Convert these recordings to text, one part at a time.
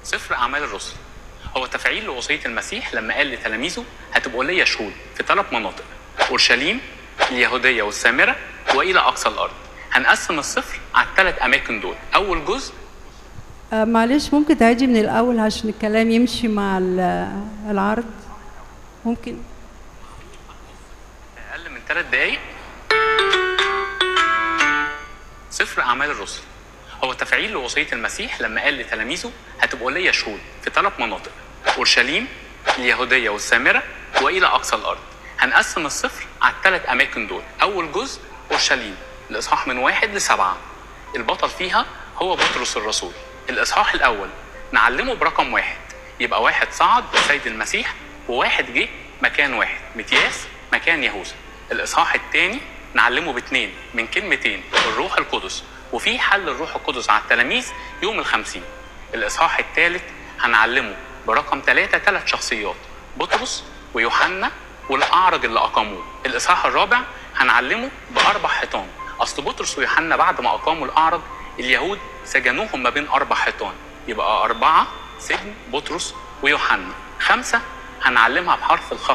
سفر أعمال الرسل هو تفعيل لوصية المسيح لما قال لتلاميذه هتبقوا ليا شهود في ثلاث مناطق أورشليم اليهودية والسامرة وإلى أقصى الأرض هنقسم السفر على الثلاث أماكن دول أول جزء آه، معلش ممكن تعيدي من الأول عشان الكلام يمشي مع ال- العرض ممكن أقل من ثلاث دقايق سفر أعمال الرسل هو تفعيل لوصية المسيح لما قال لتلاميذه هتبقوا ليا شهود في ثلاث مناطق أورشليم اليهودية والسامرة وإلى أقصى الأرض هنقسم السفر على الثلاث أماكن دول أول جزء أورشليم الإصحاح من واحد لسبعة البطل فيها هو بطرس الرسول الإصحاح الأول نعلمه برقم واحد يبقى واحد صعد بسيد المسيح وواحد جه مكان واحد متياس مكان يهوذا الإصحاح الثاني نعلمه باثنين من كلمتين الروح القدس وفي حل الروح القدس على التلاميذ يوم الخمسين الإصحاح الثالث هنعلمه برقم ثلاثة ثلاث شخصيات بطرس ويوحنا والأعرج اللي أقاموه الإصحاح الرابع هنعلمه بأربع حيطان أصل بطرس ويوحنا بعد ما أقاموا الأعرج اليهود سجنوهم ما بين أربع حيطان يبقى أربعة سجن بطرس ويوحنا خمسة هنعلمها بحرف الخاء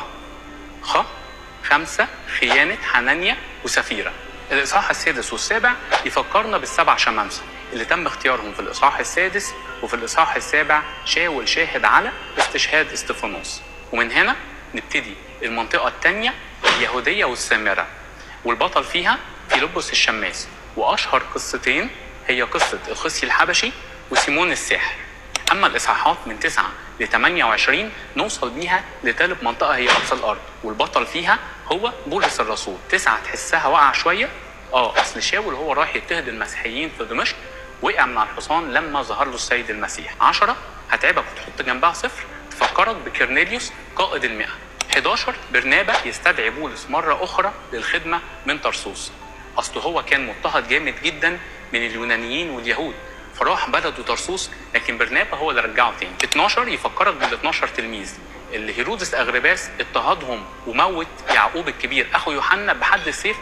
خ خمسة خيانة حنانيا وسفيرة الإصحاح السادس والسابع يفكرنا بالسبع شمامسة اللي تم اختيارهم في الإصحاح السادس وفي الإصحاح السابع شاول شاهد على استشهاد استفانوس ومن هنا نبتدي المنطقة الثانية اليهودية والسامرة والبطل فيها فيلبس الشماس وأشهر قصتين هي قصة الخصي الحبشي وسيمون الساحر اما الاصحاحات من 9 ل 28 نوصل بيها لثالث منطقه هي اقصى الارض والبطل فيها هو بولس الرسول تسعه تحسها واقعه شويه اه اصل شاول هو رايح يضطهد المسيحيين في دمشق وقع من على الحصان لما ظهر له السيد المسيح 10 هتعبك وتحط جنبها صفر تفكرك بكرنيليوس قائد المئة 11 برنابا يستدعي بولس مرة أخرى للخدمة من طرسوس أصل هو كان مضطهد جامد جدا من اليونانيين واليهود فراح بلده طرسوس لكن برنابا هو اللي رجعه تاني 12 يفكرك بال 12 تلميذ اللي هيرودس اغرباس اضطهدهم وموت يعقوب الكبير اخو يوحنا بحد السيف